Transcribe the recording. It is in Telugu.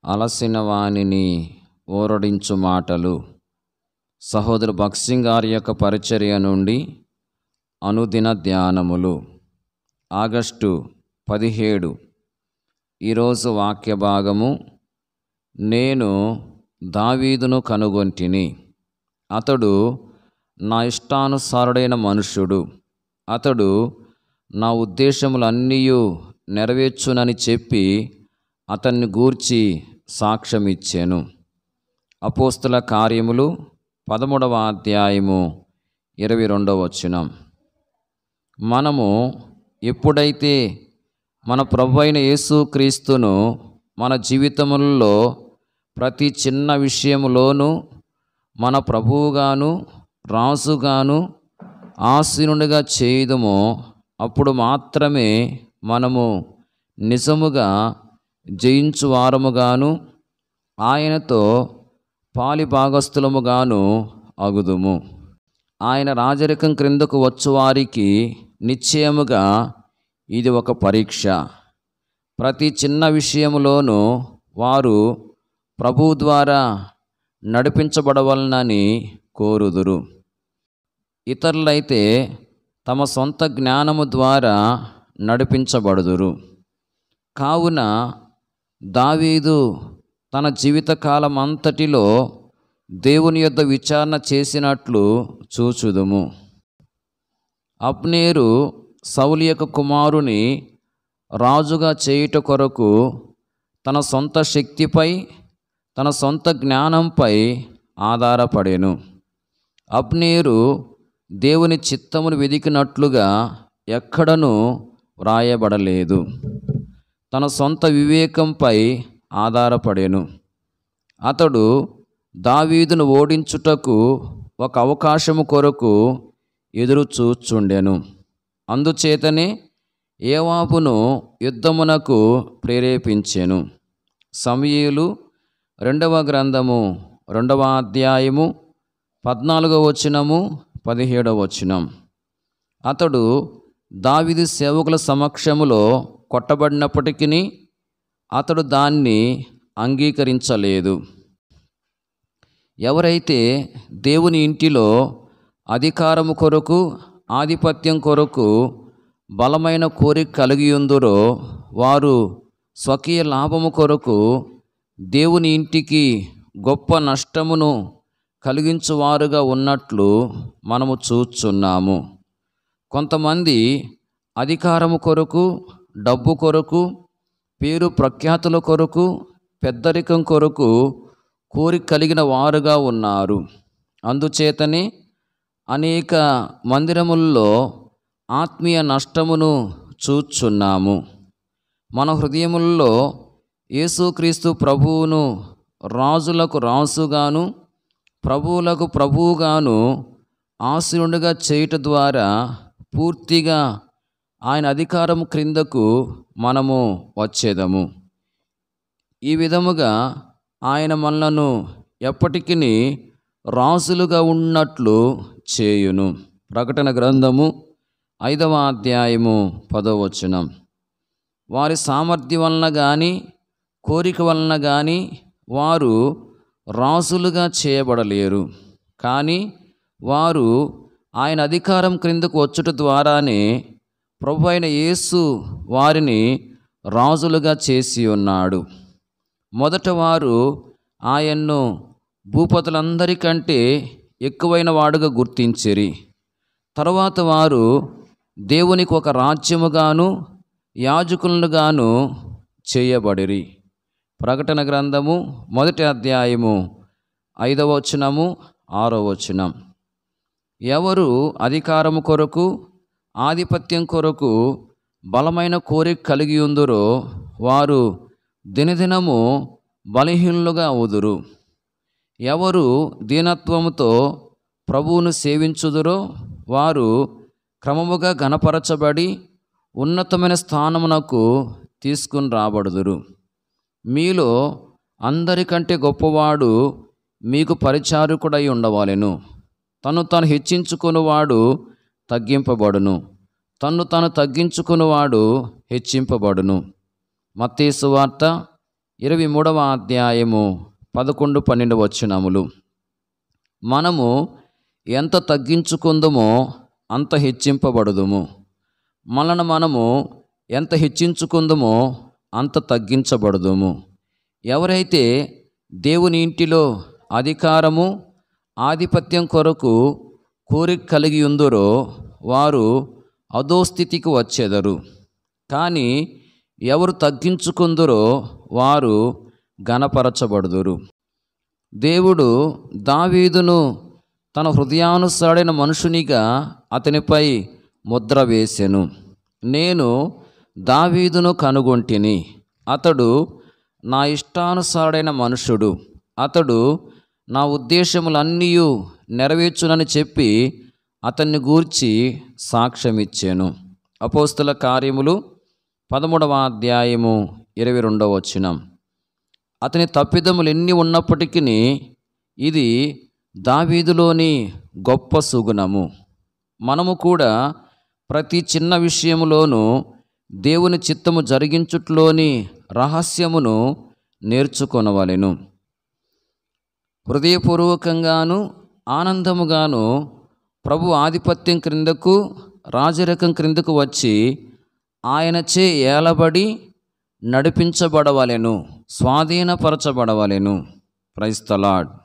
అలసిన వానిని ఊరడించు మాటలు సహోదరు భక్సింగ్ గారి యొక్క పరిచర్య నుండి అనుదిన ధ్యానములు ఆగస్టు పదిహేడు ఈరోజు వాక్య భాగము నేను దావీదును కనుగొంటిని అతడు నా ఇష్టానుసారుడైన మనుష్యుడు అతడు నా ఉద్దేశములన్నీ నెరవేర్చునని చెప్పి అతన్ని గూర్చి సాక్ష్యమిచ్చాను అపోస్తుల కార్యములు పదమూడవ అధ్యాయము ఇరవై రెండవ వచనం మనము ఎప్పుడైతే మన ప్రభు అయిన యేసుక్రీస్తును మన జీవితములలో ప్రతి చిన్న విషయములోనూ మన ప్రభువుగాను రాజుగాను ఆసీనుడిగా చేయదమో అప్పుడు మాత్రమే మనము నిజముగా జయించువారముగాను ఆయనతో పాలి భాగస్థులముగాను అగుదుము ఆయన రాజరికం క్రిందకు వచ్చువారికి నిశ్చయముగా ఇది ఒక పరీక్ష ప్రతి చిన్న విషయములోనూ వారు ప్రభు ద్వారా నడిపించబడవలనని కోరుదురు ఇతరులైతే తమ సొంత జ్ఞానము ద్వారా నడిపించబడుదురు కావున దావీదు తన జీవితకాలం అంతటిలో దేవుని యొద్ద విచారణ చేసినట్లు చూచుదుము అబ్నేరు సౌలి యొక్క కుమారుని రాజుగా చేయుట కొరకు తన సొంత శక్తిపై తన సొంత జ్ఞానంపై ఆధారపడెను అబ్నేరు దేవుని చిత్తమును వెదికినట్లుగా ఎక్కడనూ వ్రాయబడలేదు తన సొంత వివేకంపై ఆధారపడెను అతడు దావీదును ఓడించుటకు ఒక అవకాశము కొరకు ఎదురు చూచుండెను అందుచేతనే ఏవాబును యుద్ధమునకు ప్రేరేపించెను సమయలు రెండవ గ్రంథము రెండవ అధ్యాయము పద్నాలుగవ వచనము పదిహేడవ వచనం అతడు దావిది సేవకుల సమక్షములో కొట్టబడినప్పటికీ అతడు దాన్ని అంగీకరించలేదు ఎవరైతే దేవుని ఇంటిలో అధికారము కొరకు ఆధిపత్యం కొరకు బలమైన కోరిక కలిగి ఉందరో వారు స్వకీయ లాభము కొరకు దేవుని ఇంటికి గొప్ప నష్టమును కలిగించువారుగా ఉన్నట్లు మనము చూచున్నాము కొంతమంది అధికారము కొరకు డబ్బు కొరకు పేరు ప్రఖ్యాతుల కొరకు పెద్దరికం కొరకు కోరిక కలిగిన వారుగా ఉన్నారు అందుచేతనే అనేక మందిరముల్లో ఆత్మీయ నష్టమును చూచున్నాము మన హృదయముల్లో యేసుక్రీస్తు ప్రభువును రాజులకు రాజుగాను ప్రభువులకు ప్రభువుగాను ఆశీనుడిగా చేయుట ద్వారా పూర్తిగా ఆయన అధికారం క్రిందకు మనము వచ్చేదము ఈ విధముగా ఆయన మనలను ఎప్పటికీ రాజులుగా ఉన్నట్లు చేయును ప్రకటన గ్రంథము ఐదవ అధ్యాయము పదవచనం వారి సామర్థ్యం వలన కానీ కోరిక వలన కానీ వారు రాజులుగా చేయబడలేరు కానీ వారు ఆయన అధికారం క్రిందకు వచ్చుట ద్వారానే ప్రభు అయిన యేసు వారిని రాజులుగా చేసి ఉన్నాడు మొదట వారు ఆయన్ను భూపతులందరికంటే ఎక్కువైన వాడుగా గుర్తించిరి తరువాత వారు దేవునికి ఒక రాజ్యముగాను యాజకులుగాను చేయబడిరి ప్రకటన గ్రంథము మొదటి అధ్యాయము ఐదవ వచనము ఆరో వచనం ఎవరు అధికారము కొరకు ఆధిపత్యం కొరకు బలమైన కోరిక కలిగి ఉందరో వారు దినదినము బలహీనులుగా అవుదురు ఎవరు దీనత్వముతో ప్రభువును సేవించుదురో వారు క్రమముగా గణపరచబడి ఉన్నతమైన స్థానమునకు తీసుకుని రాబడుదురు మీలో అందరికంటే గొప్పవాడు మీకు పరిచారకుడై ఉండవాలెను తను తాను హెచ్చించుకునివాడు తగ్గింపబడును తన్ను తాను తగ్గించుకునివాడు హెచ్చింపబడును మత్తేసు వార్త ఇరవై మూడవ అధ్యాయము పదకొండు పన్నెండు వచ్చినములు మనము ఎంత తగ్గించుకుందుమో అంత హెచ్చింపబడుదుము మనను మనము ఎంత హెచ్చించుకుందుమో అంత తగ్గించబడుదుము ఎవరైతే దేవుని ఇంటిలో అధికారము ఆధిపత్యం కొరకు కోరిక కలిగి ఉందరో వారు అధోస్థితికి వచ్చేదరు కానీ ఎవరు తగ్గించుకుందరో వారు గణపరచబడుదురు దేవుడు దావీదును తన హృదయానుసారైన మనుషునిగా అతనిపై ముద్ర వేసెను నేను దావీదును కనుగొంటిని అతడు నా ఇష్టానుసారుడైన మనుషుడు అతడు నా ఉద్దేశములన్నీ నెరవేర్చునని చెప్పి అతన్ని గూర్చి సాక్ష్యమిచ్చాను అపోస్తుల కార్యములు పదమూడవ అధ్యాయము ఇరవై రెండవ వచనం అతని తప్పిదములు ఎన్ని ఉన్నప్పటికీ ఇది దావీదులోని గొప్ప సుగుణము మనము కూడా ప్రతి చిన్న విషయములోనూ దేవుని చిత్తము జరిగించుట్లోని రహస్యమును నేర్చుకొనవలెను హృదయపూర్వకంగాను ఆనందముగాను ప్రభు ఆధిపత్యం క్రిందకు రాజరికం క్రిందకు వచ్చి ఆయనచే ఏలబడి నడిపించబడవలెను స్వాధీనపరచబడవలెను క్రైస్తలాడ్